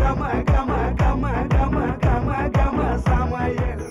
கம கம கம கம கம கம சமையல்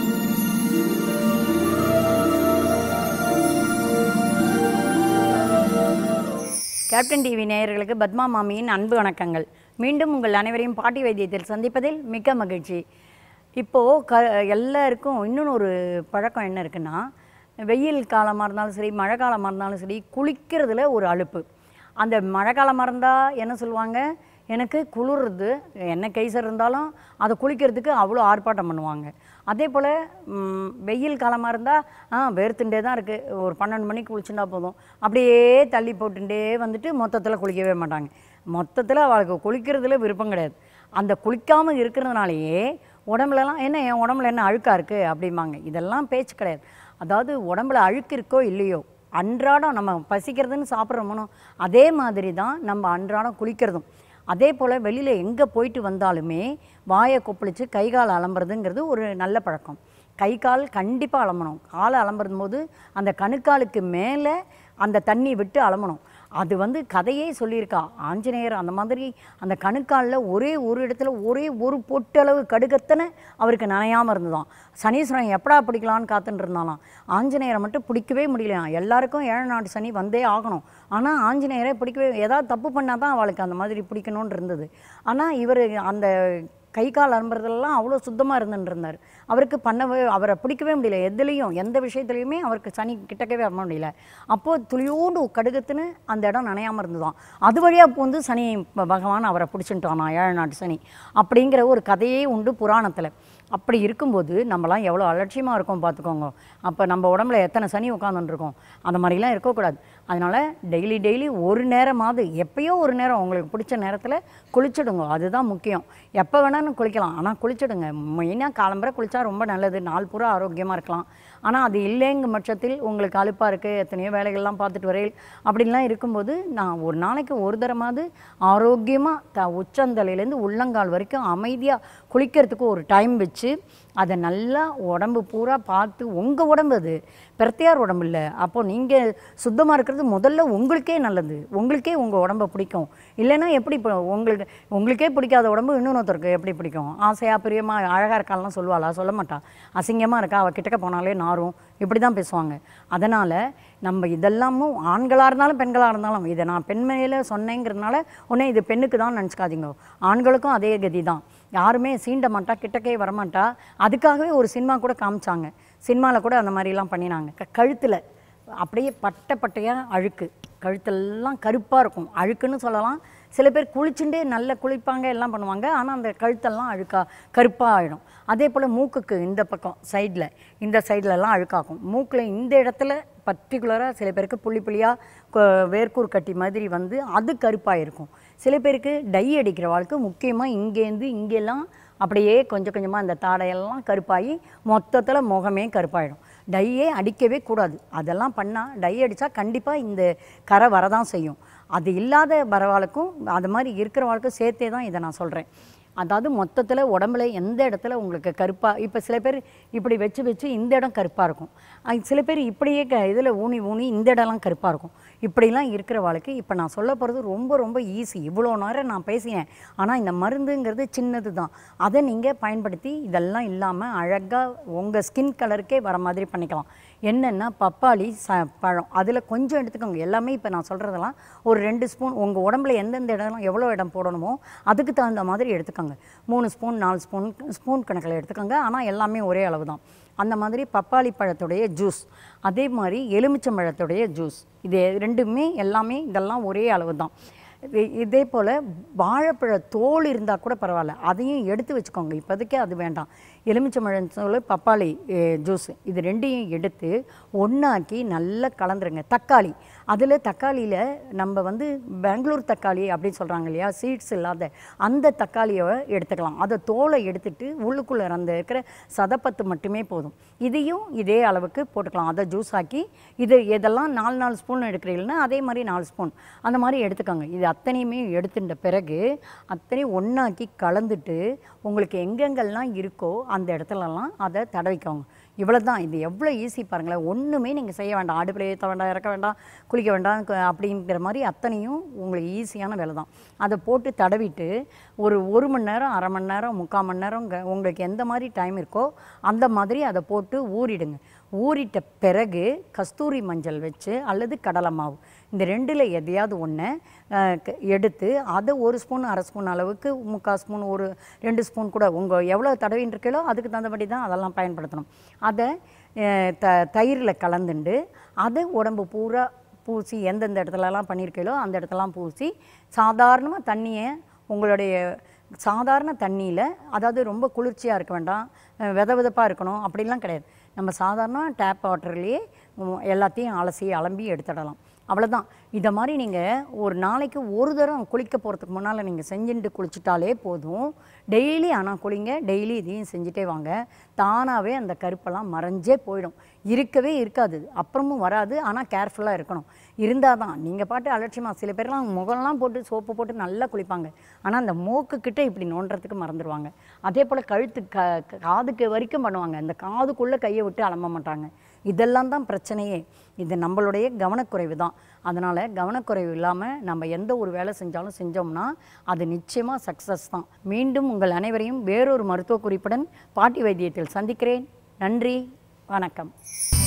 கேப்டன் டிவி நேயர்களுக்கு பத்மா மாமியின் அன்பு வணக்கங்கள் மீண்டும் உங்கள் அனைவரையும் பாட்டி வைத்தியத்தில் சந்திப்பதில் மிக்க மகிழ்ச்சி இப்போது க எல்லாருக்கும் இன்னொன்று ஒரு பழக்கம் என்ன இருக்குன்னா வெயில் காலமாக இருந்தாலும் சரி மழை காலமாக இருந்தாலும் சரி குளிக்கிறதுல ஒரு அலுப்பு அந்த மழை காலமாக இருந்தால் என்ன சொல்லுவாங்க எனக்கு குளிருது என்ன கைசர் இருந்தாலும் அதை குளிக்கிறதுக்கு அவ்வளோ ஆர்ப்பாட்டம் பண்ணுவாங்க அதே போல் ம், வெயில் காலமாக இருந்தால் ஆ வேர்த்துண்டே தான் இருக்குது ஒரு பன்னெண்டு மணிக்கு குளிச்சுட்டா போதும் அப்படியே தள்ளி போட்டுட்டே வந்துட்டு மொத்தத்தில் குளிக்கவே மாட்டாங்க மொத்தத்தில் அவளுக்கு குளிக்கிறதுல விருப்பம் கிடையாது அந்த குளிக்காமல் இருக்கிறதுனாலேயே உடம்புலலாம் என்ன என் உடம்புல என்ன அழுக்காக இருக்குது அப்படிம்பாங்க இதெல்லாம் பேச்சு கிடையாது அதாவது உடம்புல அழுக்கு இருக்கோ இல்லையோ அன்றாடம் நம்ம பசிக்கிறதுன்னு சாப்பிட்றோமோ அதே மாதிரி தான் நம்ம அன்றாடம் குளிக்கிறதும் அதே போல் வெளியில் எங்கே போயிட்டு வந்தாலுமே வாயை கொப்பளிச்சு கை கால் அலம்புறதுங்கிறது ஒரு நல்ல பழக்கம் கை கால் கண்டிப்பாக அலம்பணும் காலை அலம்புறது போது அந்த கணுக்காலுக்கு மேலே அந்த தண்ணி விட்டு அலம்பணும் அது வந்து கதையே சொல்லியிருக்கா ஆஞ்சநேயர் அந்த மாதிரி அந்த கணுக்காலில் ஒரே ஒரு இடத்துல ஒரே ஒரு பொட்டளவு கடுகத்தனை அவருக்கு நனையாமல் இருந்ததாம் சனீஸ்வரன் எப்படா பிடிக்கலான்னு காத்துட்டு இருந்தாலாம் ஆஞ்சநேயரை மட்டும் பிடிக்கவே முடியலையாம் எல்லாருக்கும் ஏழு நாட்டு சனி வந்தே ஆகணும் ஆனால் ஆஞ்சநேயரை பிடிக்கவே ஏதாவது தப்பு பண்ணால் தான் அவளுக்கு அந்த மாதிரி பிடிக்கணும்னு இருந்தது ஆனால் இவர் அந்த கை கால் அலம்புறதுலாம் அவ்வளோ சுத்தமாக இருந்துட்டு இருந்தார் அவருக்கு பண்ணவே அவரை பிடிக்கவே முடியல எதுலேயும் எந்த விஷயத்துலையுமே அவருக்கு சனி கிட்டக்கவே வர முடியல அப்போது துளியோடு கடுகத்துன்னு அந்த இடம் நனையாமல் இருந்ததாம் அது வழியாக வந்து சனி ப- பகவான் அவரை பிடிச்சிட்டானா ஏழு நாட்டு சனி அப்படிங்கிற ஒரு கதையே உண்டு புராணத்தில் அப்படி இருக்கும்போது நம்மலாம் எவ்வளோ அலட்சியமாக இருக்கோம் பார்த்துக்கோங்க அப்போ நம்ம உடம்புல எத்தனை சனி உட்காந்துருக்கோம் அந்த மாதிரிலாம் இருக்கக்கூடாது அதனால் டெய்லி டெய்லி ஒரு நேரமாவது எப்பயோ ஒரு நேரம் உங்களுக்கு பிடிச்ச நேரத்தில் குளிச்சிடுங்க அதுதான் முக்கியம் எப்போ வேணாலும் குளிக்கலாம் ஆனால் குளிச்சிடுங்க மெயினாக காலம்பரை குளிச்சா ரொம்ப நல்லது நாள் பூரா ஆரோக்கியமாக இருக்கலாம் ஆனால் அது இல்லைங்க பட்சத்தில் உங்களுக்கு அலுப்பாக இருக்குது எத்தனையோ வேலைகள்லாம் பார்த்துட்டு வரையில் அப்படின்லாம் இருக்கும்போது நான் ஒரு நாளைக்கு ஒரு தரமாவது ஆரோக்கியமாக த உச்சந்தலையிலேருந்து உள்ளங்கால் வரைக்கும் அமைதியாக குளிக்கிறதுக்கு ஒரு டைம் வச்சு அதை நல்லா உடம்பு பூரா பார்த்து உங்கள் உடம்பு அது பிரத்தியார் உடம்பு இல்லை அப்போ நீங்கள் சுத்தமாக இருக்கிறது முதல்ல உங்களுக்கே நல்லது உங்களுக்கே உங்கள் உடம்பை பிடிக்கும் இல்லைன்னா எப்படி இப்போ உங்களுக்கு உங்களுக்கே பிடிக்காத உடம்பு இன்னொருத்தருக்கு எப்படி பிடிக்கும் ஆசையாக பிரியமாக அழகாக இருக்காலாம் சொல்லுவாளா சொல்ல மாட்டா அசிங்கமாக இருக்கா அவள் கிட்டக்க போனாலே நாரும் இப்படி தான் பேசுவாங்க அதனால் நம்ம இதெல்லாமும் ஆண்களாக இருந்தாலும் பெண்களாக இருந்தாலும் இதை நான் பெண்மையில் சொன்னேங்கிறதுனால உடனே இது பெண்ணுக்கு தான் நினச்சிக்காதீங்க ஆண்களுக்கும் அதே கதி தான் யாருமே சீண்ட மாட்டா கிட்டக்கே வரமாட்டா அதுக்காகவே ஒரு சினிமா கூட காமிச்சாங்க சினிமாவில் கூட அந்த மாதிரிலாம் பண்ணினாங்க க கழுத்தில் அப்படியே பட்டை பட்டையாக அழுக்கு கழுத்தெல்லாம் கருப்பாக இருக்கும் அழுக்குன்னு சொல்லலாம் சில பேர் குளிச்சுட்டே நல்ல குளிப்பாங்க எல்லாம் பண்ணுவாங்க ஆனால் அந்த கழுத்தெல்லாம் அழுக்கா கருப்பாக ஆகிடும் அதே போல் மூக்குக்கு இந்த பக்கம் சைடில் இந்த சைட்லலாம் அழுக்காகும் மூக்கில் இந்த இடத்துல பர்டிகுலராக சில பேருக்கு புள்ளி புள்ளியாக வேர்க்கூர் கட்டி மாதிரி வந்து அது கருப்பாக இருக்கும் சில பேருக்கு டை அடிக்கிற வாழ்க்கை முக்கியமாக இங்கேருந்து இங்கெல்லாம் அப்படியே கொஞ்சம் கொஞ்சமாக அந்த தாடையெல்லாம் கருப்பாகி மொத்தத்தில் முகமே கருப்பாயிடும் டையே அடிக்கவே கூடாது அதெல்லாம் பண்ணால் டை அடித்தா கண்டிப்பாக இந்த கரை வரதான் செய்யும் அது இல்லாத வரவாளுக்கும் அது மாதிரி இருக்கிறவாளுக்கும் சேர்த்தே தான் இதை நான் சொல்கிறேன் அதாவது மொத்தத்தில் உடம்புல எந்த இடத்துல உங்களுக்கு கருப்பாக இப்போ சில பேர் இப்படி வச்சு வச்சு இந்த இடம் கருப்பாக இருக்கும் அஹ் சில பேர் இப்படியே க இதில் ஊனி ஊனி இந்த இடம்லாம் கருப்பாக இருக்கும் இப்படிலாம் இருக்கிற வாழ்க்கை இப்போ நான் சொல்ல போகிறது ரொம்ப ரொம்ப ஈஸி இவ்வளோ நேரம் நான் பேசினேன் ஆனால் இந்த மருந்துங்கிறது சின்னது தான் அதை நீங்கள் பயன்படுத்தி இதெல்லாம் இல்லாமல் அழகாக உங்கள் ஸ்கின் கலருக்கே வர மாதிரி பண்ணிக்கலாம் என்னென்னா பப்பாளி ச பழம் அதில் கொஞ்சம் எடுத்துக்கோங்க எல்லாமே இப்போ நான் சொல்கிறதெல்லாம் ஒரு ரெண்டு ஸ்பூன் உங்கள் உடம்புல எந்தெந்த இடம் எவ்வளோ இடம் போடணுமோ அதுக்கு தகுந்த மாதிரி எடுத்துக்கோங்க மூணு ஸ்பூன் நாலு ஸ்பூன் ஸ்பூன் கணக்கில் எடுத்துக்கோங்க ஆனால் எல்லாமே ஒரே அளவு தான் அந்த மாதிரி பப்பாளி பழத்துடைய ஜூஸ் அதே மாதிரி எலுமிச்சம்பழத்துடைய ஜூஸ் இது ரெண்டுமே எல்லாமே இதெல்லாம் ஒரே அளவு தான் இ- இதே போல் வாழைப்பழ தோல் இருந்தால் கூட பரவாயில்ல அதையும் எடுத்து வச்சுக்கோங்க இப்போதைக்கு அது வேண்டாம் எலுமிச்சம்பழம் தோல் பப்பாளி ஜூஸ் இது ரெண்டையும் எடுத்து ஒன்றாக்கி நல்லா கலந்துருங்க தக்காளி அதில் தக்காளியில் நம்ம வந்து பெங்களூர் தக்காளி அப்படின்னு சொல்கிறாங்க இல்லையா சீட்ஸ் இல்லாத அந்த தக்காளியை எடுத்துக்கலாம் அதை தோலை எடுத்துட்டு உள்ளுக்குள்ளே அந்த இருக்கிற சதப்பத்து மட்டுமே போதும் இதையும் இதே அளவுக்கு போட்டுக்கலாம் அதை ஜூஸ் ஆக்கி இது இதெல்லாம் நாலு நாலு ஸ்பூன் எடுக்கிறீங்கன்னா அதே மாதிரி நாலு ஸ்பூன் அந்த மாதிரி எடுத்துக்கோங்க இது அத்தனையுமே எடுத்துட்ட பிறகு அத்தனையும் ஒன்றாக்கி கலந்துட்டு உங்களுக்கு எங்கெங்கெல்லாம் இருக்கோ அந்த இடத்துலலாம் அதை தடவிக்கோங்க இவ்வளோ தான் இது எவ்வளோ ஈஸி பாருங்களேன் ஒன்றுமே நீங்கள் செய்ய வேண்டாம் அடுப்பில் ஏற்ற வேண்டாம் இறக்க வேண்டாம் குளிக்க வேண்டாம் கு- அப்படிங்கிற மாதிரி அத்தனையும் உங்களுக்கு ஈஸியான வேலை தான் அதை போட்டு தடவிட்டு ஒரு ஒரு மணி நேரம் அரை மணி நேரம் முக்கால் மணி நேரம் க- உங்களுக்கு எந்த மாதிரி டைம் இருக்கோ அந்த மாதிரி அதை போட்டு ஊறிடுங்க ஊறிட்ட பிறகு கஸ்தூரி மஞ்சள் வச்சு அல்லது கடலை மாவு இந்த ரெண்டில் எதையாவது ஒன்று எடுத்து அதை ஒரு ஸ்பூன் அரை ஸ்பூன் அளவுக்கு முக்கால் ஸ்பூன் ஒரு ரெண்டு ஸ்பூன் கூட உங்கள் எவ்வளோ தடவின்னு இருக்கீங்களோ அதுக்கு தகுந்தபடி தான் அதெல்லாம் பயன்படுத்தணும் அதை அஹ், த தயிரில் கலந்துண்டு அதை உடம்பு பூரா பூசி எந்தெந்த இடத்துலலாம் பண்ணியிருக்கீங்களோ அந்த இடத்தெல்லாம் பூசி சாதாரணமாக தண்ணியை உங்களுடைய சாதாரண தண்ணியில் அதாவது ரொம்ப குளிர்ச்சியாக இருக்க வேண்டாம் அஹ் வித விதப்பாக இருக்கணும் அப்படிலாம் கிடையாது நம்ம சாதாரண டேப் வாட்டர்லேயே எல்லாத்தையும் அலசி அலம்பி எடுத்துடலாம் அவ்வளோதான் இதை மாதிரி நீங்கள் ஒரு நாளைக்கு ஒரு தரம் குளிக்க போகிறதுக்கு முன்னால் நீங்கள் செஞ்சுட்டு குளிச்சிட்டாலே போதும் டெய்லி ஆனால் குளிங்க டெய்லி இதையும் செஞ்சுட்டே வாங்க தானாகவே அந்த கருப்பெல்லாம் மறைஞ்சே போயிடும் இருக்கவே இருக்காது அப்புறமும் வராது ஆனால் கேர்ஃபுல்லாக இருக்கணும் இருந்தால் தான் நீங்கள் பாட்டு அலட்சியமாக சில பேர்லாம் முகம்லாம் போட்டு சோப்பு போட்டு நல்லா குளிப்பாங்க ஆனால் அந்த மூக்கு கிட்ட இப்படி நோண்டுறதுக்கு மறந்துடுவாங்க அதே போல் கழுத்து க க- காதுக்கு வரைக்கும் பண்ணுவாங்க அந்த காதுக்குள்ளே கையை விட்டு அலம்ப மாட்டாங்க இதெல்லாம் தான் பிரச்சனையே இது நம்மளுடைய கவனக்குறைவு தான் அதனால் கவனக்குறைவு இல்லாமல் நம்ம எந்த ஒரு வேலை செஞ்சாலும் செஞ்சோம்னா அது நிச்சயமாக சக்ஸஸ் தான் மீண்டும் உங்கள் அனைவரையும் வேறொரு மருத்துவ குறிப்புடன் பாட்டி வைத்தியத்தில் சந்திக்கிறேன் நன்றி வணக்கம்